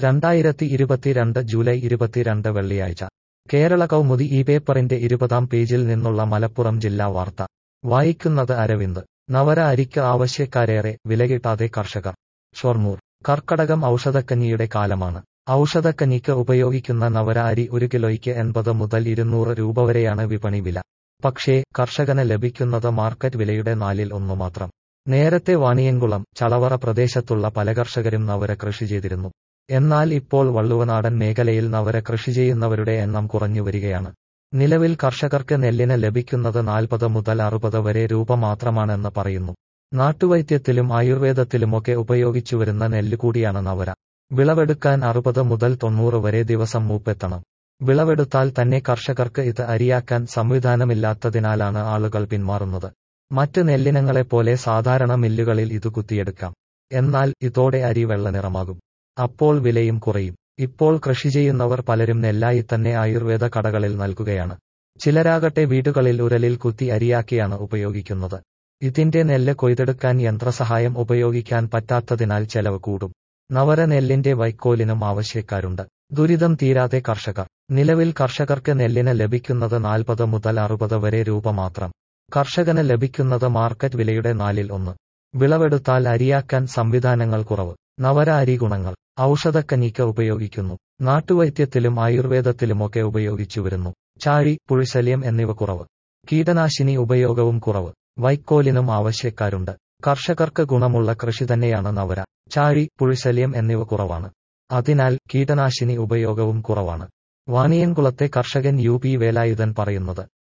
രണ്ടായിരത്തി ഇരുപത്തിരണ്ട് ജൂലൈ ഇരുപത്തിരണ്ട് വെള്ളിയാഴ്ച കേരള കൗമുദി ഈ പേപ്പറിന്റെ ഇരുപതാം പേജിൽ നിന്നുള്ള മലപ്പുറം ജില്ലാ വാർത്ത വായിക്കുന്നത് അരവിന്ദ് നവര അരിക്ക് ആവശ്യക്കാരേറെ വിലകിട്ടാതെ കർഷകർ ഷൊർണൂർ കർക്കടകം ഔഷധക്കഞ്ഞിയുടെ കാലമാണ് ഔഷധക്കഞ്ഞിക്ക് ഉപയോഗിക്കുന്ന നവര അരി ഒരു കിലോയ്ക്ക് എൺപത് മുതൽ ഇരുന്നൂറ് രൂപ വരെയാണ് വിപണി വില പക്ഷേ കർഷകന് ലഭിക്കുന്നത് മാർക്കറ്റ് വിലയുടെ നാലിൽ ഒന്നു മാത്രം നേരത്തെ വാണിയംകുളം ചളവറ പ്രദേശത്തുള്ള പല കർഷകരും നവര കൃഷി ചെയ്തിരുന്നു എന്നാൽ ഇപ്പോൾ വള്ളുവനാടൻ മേഖലയിൽ നവര കൃഷി ചെയ്യുന്നവരുടെ എണ്ണം കുറഞ്ഞു വരികയാണ് നിലവിൽ കർഷകർക്ക് നെല്ലിന് ലഭിക്കുന്നത് നാൽപ്പത് മുതൽ അറുപത് വരെ രൂപ മാത്രമാണെന്ന് പറയുന്നു നാട്ടുവൈദ്യത്തിലും ആയുർവേദത്തിലുമൊക്കെ ഉപയോഗിച്ചുവരുന്ന നെല്ല് കൂടിയാണ് നവര വിളവെടുക്കാൻ അറുപത് മുതൽ തൊണ്ണൂറ് വരെ ദിവസം മൂപ്പെത്തണം വിളവെടുത്താൽ തന്നെ കർഷകർക്ക് ഇത് അരിയാക്കാൻ സംവിധാനമില്ലാത്തതിനാലാണ് ആളുകൾ പിന്മാറുന്നത് മറ്റ് നെല്ലിനങ്ങളെപ്പോലെ സാധാരണ മില്ലുകളിൽ ഇത് കുത്തിയെടുക്കാം എന്നാൽ ഇതോടെ അരി വെള്ള നിറമാകും അപ്പോൾ വിലയും കുറയും ഇപ്പോൾ കൃഷി ചെയ്യുന്നവർ പലരും നെല്ലായി തന്നെ ആയുർവേദ കടകളിൽ നൽകുകയാണ് ചിലരാകട്ടെ വീടുകളിൽ ഉരലിൽ കുത്തി അരിയാക്കിയാണ് ഉപയോഗിക്കുന്നത് ഇതിന്റെ നെല്ല് കൊയ്തെടുക്കാൻ യന്ത്രസഹായം ഉപയോഗിക്കാൻ പറ്റാത്തതിനാൽ ചെലവ് കൂടും നവര നെല്ലിന്റെ വൈക്കോലിനും ആവശ്യക്കാരുണ്ട് ദുരിതം തീരാതെ കർഷകർ നിലവിൽ കർഷകർക്ക് നെല്ലിന് ലഭിക്കുന്നത് നാൽപ്പത് മുതൽ അറുപത് വരെ രൂപ മാത്രം കർഷകന് ലഭിക്കുന്നത് മാർക്കറ്റ് വിലയുടെ നാലിൽ ഒന്ന് വിളവെടുത്താൽ അരിയാക്കാൻ സംവിധാനങ്ങൾ കുറവ് നവര അരി ഗുണങ്ങൾ ഔഷധക്കഞ്ഞിക്ക് ഉപയോഗിക്കുന്നു നാട്ടുവൈദ്യത്തിലും ആയുർവേദത്തിലുമൊക്കെ ഉപയോഗിച്ചുവരുന്നു ചാഴി പുഴിശല്യം എന്നിവ കുറവ് കീടനാശിനി ഉപയോഗവും കുറവ് വൈക്കോലിനും ആവശ്യക്കാരുണ്ട് കർഷകർക്ക് ഗുണമുള്ള കൃഷി തന്നെയാണ് നവര ചാഴി പുഴിശല്യം എന്നിവ കുറവാണ് അതിനാൽ കീടനാശിനി ഉപയോഗവും കുറവാണ് വാണിയൻകുളത്തെ കർഷകൻ യു പി വേലായുധൻ പറയുന്നത്